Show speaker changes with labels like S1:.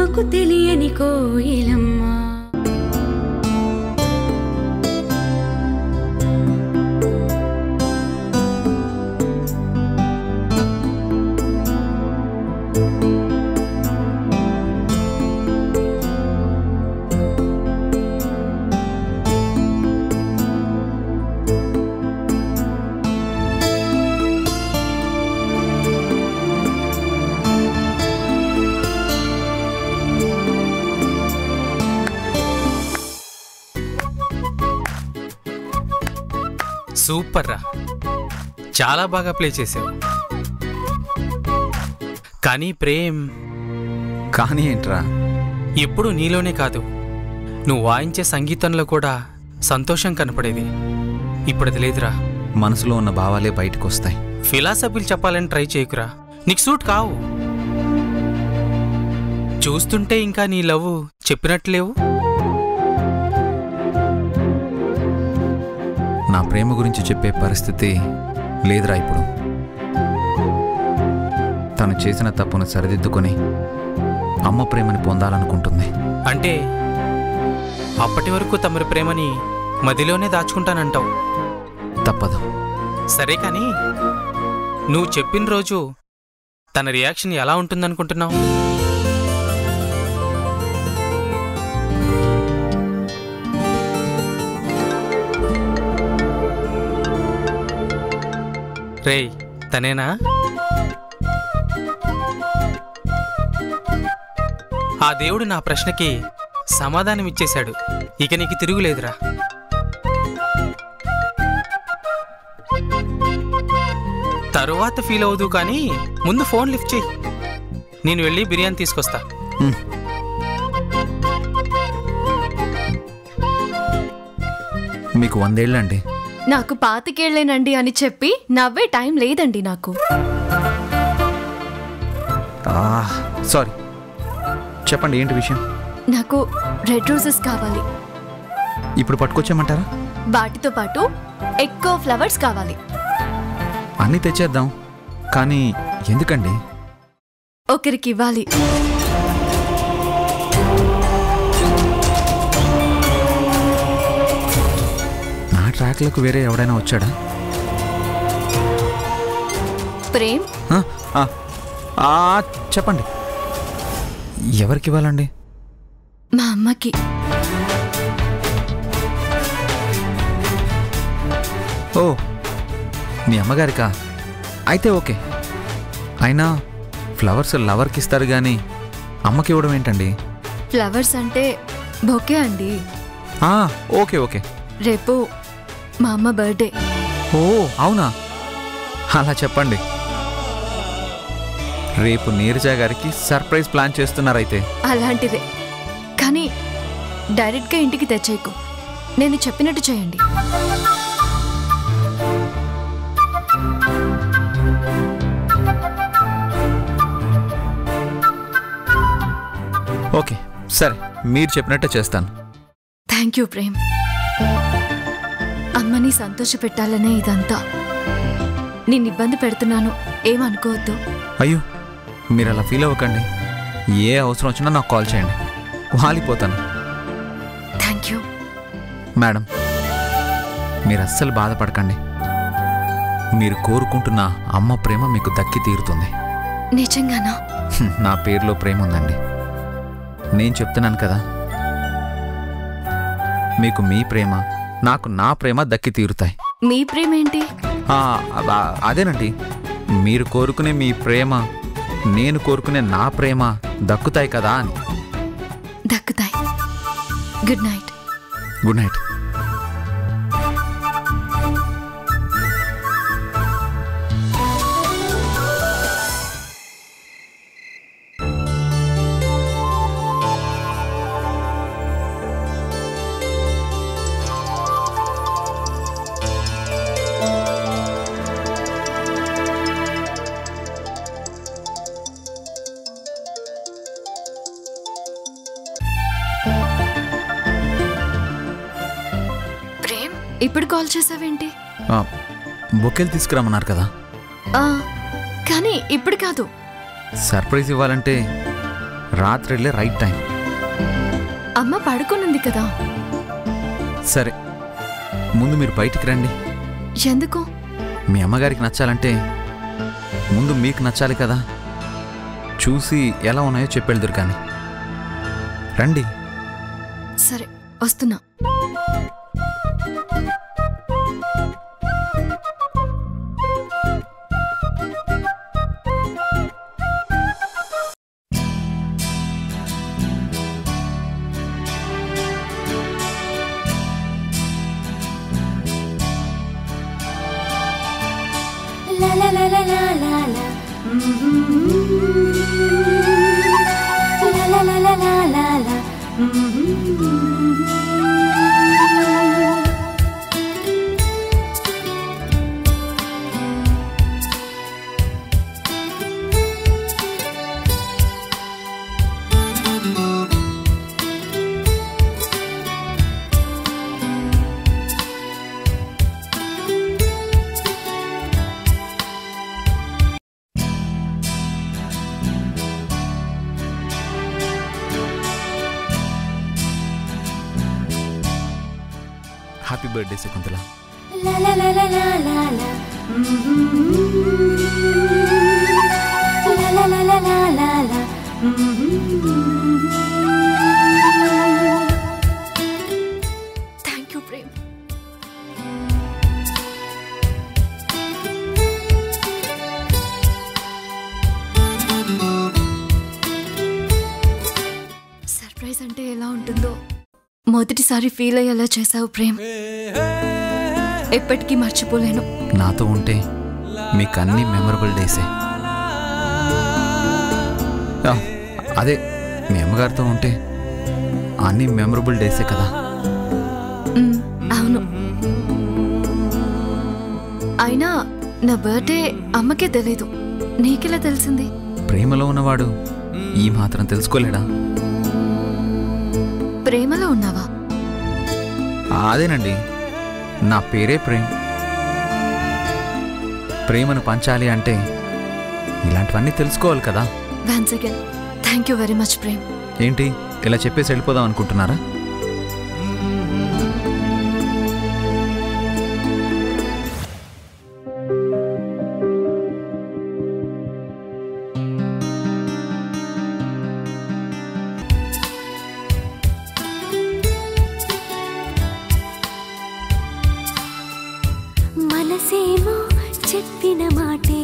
S1: అమ్మకు తెలియని కోయిలమ్మ
S2: సూపర్ రా చాలా బాగా ప్లే చేసావు కానీ ప్రేమ్
S3: కానీ ఏంట్రా
S2: ఎప్పుడు నీలోనే కాదు నువ్వు వాయించే సంగీతంలో కూడా సంతోషం కనపడేది ఇప్పుడు అది లేదురా
S3: మనసులో ఉన్న భావాలే బయటకు వస్తాయి
S2: ఫిలాసఫీలు చెప్పాలని ట్రై చేయకురా నీకు సూట్ కావు చూస్తుంటే ఇంకా నీ లవ్ చెప్పినట్లేవు
S3: నా ప్రేమ గురించి చెప్పే పరిస్థితి లేదురా ఇప్పుడు తను చేసిన తప్పును సరిదిద్దుకొని అమ్మ ప్రేమని పొందాలనుకుంటుంది
S2: అంటే అప్పటి వరకు తమరి ప్రేమని మదిలోనే దాచుకుంటానంటావు
S3: తప్పదు
S2: సరే కానీ నువ్వు చెప్పిన రోజు తన రియాక్షన్ ఎలా ఉంటుందనుకుంటున్నావు రేయ్ తనేనా ఆ దేవుడు నా ప్రశ్నకి సమాధానం ఇచ్చేశాడు ఇక నీకు తిరుగులేదురా తరువాత ఫీల్ అవుదు కానీ ముందు ఫోన్ లిఫ్ట్ చేయి నేను వెళ్ళి బిర్యానీ తీసుకొస్తా
S3: హ్మ్. మీకు వందేళ్ళండి
S4: నాకు పాతికేళ్లేనండి అని చెప్పి నవ్వే టైం లేదండి నాకు
S3: సారీ చెప్పండి ఏంటి విషయం
S4: నాకు రెడ్ రోజెస్ కావాలి
S3: ఇప్పుడు పట్టుకొచ్చామంటారా
S4: వాటితో పాటు ఎక్కువ ఫ్లవర్స్ కావాలి
S3: అన్నీ తెచ్చేద్దాం కానీ ఎందుకండి
S4: ఒకరికి ఇవ్వాలి
S3: నా ట్రాక్లకు వేరే ఎవడైనా వచ్చాడా
S4: ప్రేమ్
S3: ఆ, ఆ, ఆ, చెప్పండి ఎవరికి ఇవ్వాలండి
S4: మా అమ్మకి
S3: ఓ మీ అమ్మగారికా అయితే ఓకే అయినా ఫ్లవర్స్ లవర్కి ఇస్తారు కానీ అమ్మకి ఇవ్వడం ఏంటండి
S4: ఫ్లవర్స్ అంటే బొకే అండి
S3: ఆ, ఓకే ఓకే
S4: రేపు మా అమ్మ బర్త్డే
S3: ఓ అవునా అలా చెప్పండి రేపు నీరజ గారికి సర్ప్రైజ్ ప్లాన్ చేస్తున్నారైతే
S4: అలాంటిదే కానీ డైరెక్ట్గా ఇంటికి తెచ్చేయకు నేను చెప్పినట్టు చేయండి
S3: ఓకే సరే మీరు చెప్పినట్టే చేస్తాను
S4: థ్యాంక్ యూ ప్రేమ్ అమ్మని సంతోష పెట్టాలనే ఇదంతా నేను ఇబ్బంది పెడుతున్నాను ఏమనుకోవద్దు
S3: అయ్యో మీరు అలా ఫీల్ అవ్వకండి ఏ అవసరం వచ్చినా నాకు కాల్ చేయండి వాలిపోతాను
S4: థ్యాంక్ యూ
S3: మేడం మీరు అస్సలు బాధపడకండి మీరు కోరుకుంటున్న అమ్మ ప్రేమ మీకు దక్కి తీరుతుంది
S4: నిజంగానా
S3: హ్మ్, నా పేరులో ప్రేమ ఉందండి నేను చెప్తున్నాను కదా మీకు మీ ప్రేమ నాకు నా ప్రేమ దక్కి తీరుతాయి
S4: మీ ప్రేమ ఏంటి
S3: ఆ, అ- అదేనండి మీరు కోరుకునే మీ ప్రేమ నేను కోరుకునే నా ప్రేమ దక్కుతాయి కదా అని
S4: దక్కుతాయి good night
S3: good night
S4: Prem ఇప్పుడు కాల్ చేసావేంటి
S3: ఆ, బొకేలు తీసుకురమ్మన్నారు కదా
S4: ఆ, కానీ ఇప్పుడు కాదు
S3: సర్ప్రైజ్ ఇవ్వాలంటే రాత్రి వెళ్ళే రైట్ టైం
S4: అమ్మ పడుకునుంది కదా
S3: సరే ముందు మీరు బయటికి రండి
S4: ఎందుకు
S3: మీ అమ్మగారికి నచ్చాలంటే ముందు మీకు నచ్చాలి కదా చూసి ఎలా ఉన్నాయో చెప్పెళ్దురు కానీ రండి
S4: సరే వస్తున్నా
S1: La la la la la la la. Mhm. La la la la la la la. Mhm.
S3: Happy birthday Shakuntala
S1: La la la la la la la. Mhm. La la la la la la la. Mhm.
S4: Thank you Prem surprise అంటే ఎలా ఉంటుందో మొదటిసారి feel అయ్యేలా చేశావు ప్రేమ్ ఎప్పటికీ మర్చిపోలేను
S3: నాతో ఉంటే మీకు అన్ని మెమరబుల్ డేసే ఆ, అదే మీ అమ్మగారితో ఉంటే అన్ని మెమరబుల్ డేసే కదా
S4: మ్, అవును అయినా నా బర్త్డే అమ్మకే తెలీదు నీకెలా తెలిసింది
S3: ప్రేమలో ఉన్నవాడు ఈ మాత్రం తెలుసుకోలేడా
S4: ప్రేమలో ఉన్నావా
S3: అదేనండి నా పేరే ప్రేమ్ ప్రేమను పంచాలి అంటే ఇలాంటివన్నీ తెలుసుకోవాలి కదా
S4: once again thank you very much Prem
S3: ఏంటి ఇలా చెప్పేసి వెళ్ళిపోదాం అనుకుంటున్నారా
S1: మనసేమో చెప్పిన మాటే